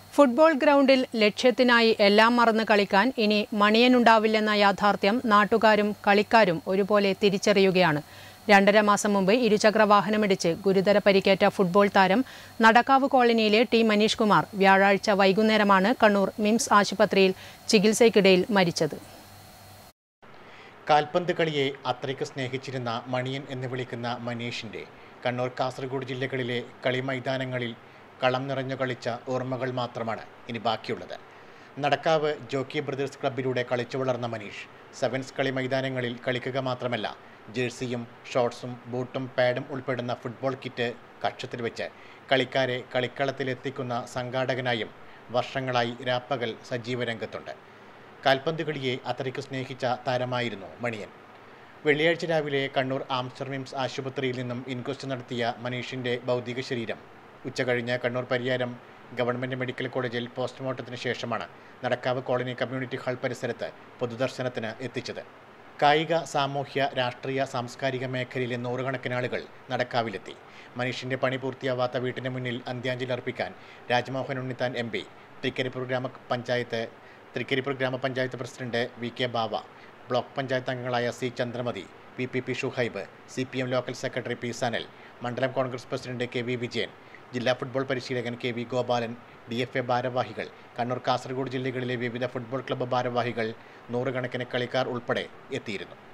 football ഗ്രൗണ്ടിൽ ലക്ഷ്യത്തിനായി എല്ലാം മറന്ന് കളിക്കാൻ ഇനി മണിയനുണ്ടാവില്ലെന്ന യാഥാർത്ഥ്യം നാട്ടുകാരും കളിക്കാരും ഒരുപോലെ തിരിച്ചറിയുകയാണ് രണ്ടര മാസം മുമ്പ് ഇരുചക്ര വാഹനമിടിച്ച് ഗുരുതര പരിക്കേറ്റ ഫുട്ബോൾ താരം നടക്കാവ് കോളനിയിലെ ടി മനീഷ് കുമാർ വ്യാഴാഴ്ച വൈകുന്നേരമാണ് കണ്ണൂർ മിംസ് ആശുപത്രിയിൽ ചികിത്സയ്ക്കിടയിൽ മരിച്ചത് കാൽപന്ത് കളിയെ അത്രയ്ക്ക് സ്നേഹിച്ചിരുന്ന മണിയൻ എന്ന് വിളിക്കുന്ന മനീഷിൻ്റെ കണ്ണൂർ കാസർഗോഡ് ജില്ലകളിലെ കളി മൈതാനങ്ങളിൽ കളം നിറഞ്ഞു കളിച്ച ഓർമ്മകൾ മാത്രമാണ് ഇനി ബാക്കിയുള്ളത് നടക്കാവ് ജോക്കി ബ്രദേഴ്സ് ക്ലബിലൂടെ കളിച്ചു വളർന്ന മനീഷ് സെവൻസ് കളി മൈതാനങ്ങളിൽ കളിക്കുക മാത്രമല്ല ജേഴ്സിയും ഷോർട്സും ബൂട്ടും പാഡും ഉൾപ്പെടുന്ന ഫുട്ബോൾ കിറ്റ് കക്ഷത്തിൽ വെച്ച് കളിക്കാരെ കളിക്കളത്തിലെത്തിക്കുന്ന സംഘാടകനായും വർഷങ്ങളായി രാപ്പകൽ സജീവ രംഗത്തുണ്ട് കാൽപന്ത് കളിയെ അത്രയ്ക്ക് സ്നേഹിച്ച താരമായിരുന്നു മണിയൻ വെള്ളിയാഴ്ച രാവിലെ കണ്ണൂർ ആംസ്റ്റർ മിംസ് ആശുപത്രിയിൽ നിന്നും ഇൻക്വസ്റ്റ് നടത്തിയ മനീഷിൻ്റെ ഭൗതിക ശരീരം ഉച്ചകഴിഞ്ഞ് കണ്ണൂർ പരിയാരം ഗവൺമെൻറ് മെഡിക്കൽ കോളേജിൽ പോസ്റ്റ്മോർട്ടത്തിന് ശേഷമാണ് നടക്കാവ് കോളനി കമ്മ്യൂണിറ്റി ഹാൾ പരിസരത്ത് പൊതുദർശനത്തിന് എത്തിച്ചത് കായിക സാമൂഹ്യ രാഷ്ട്രീയ സാംസ്കാരിക മേഖലയിലെ നൂറുകണക്കിന് ആളുകൾ നടക്കാവിലെത്തി മനീഷിൻ്റെ പണി പൂർത്തിയാവാത്ത വീട്ടിന് മുന്നിൽ അന്ത്യാഞ്ജലി അർപ്പിക്കാൻ രാജ്മോഹൻ ഉണ്ണിത്താൻ എം പി തൃക്കരിപ്പൂർ ഗ്രാമപഞ്ചായത്ത് തൃക്കരിപ്പൂർ ഗ്രാമപഞ്ചായത്ത് president V K Bava block panchayat അംഗങ്ങളായ C Chandramathi V P P Shuhaib C P M local secretary P Sanal മണ്ഡലം Congress president K V Vijayan ജില്ലാ ഫുട്ബോൾ പരിശീലകൻ K V Gopalan D F A ഭാരവാഹികൾ കണ്ണൂർ കാസർഗോഡ് ജില്ലകളിലെ വിവിധ ഫുട്ബോൾ ക്ലബ്ബ് ഭാരവാഹികൾ നൂറുകണക്കിന് കളിക്കാർ ഉൾപ്പെടെ എത്തിയിരുന്നു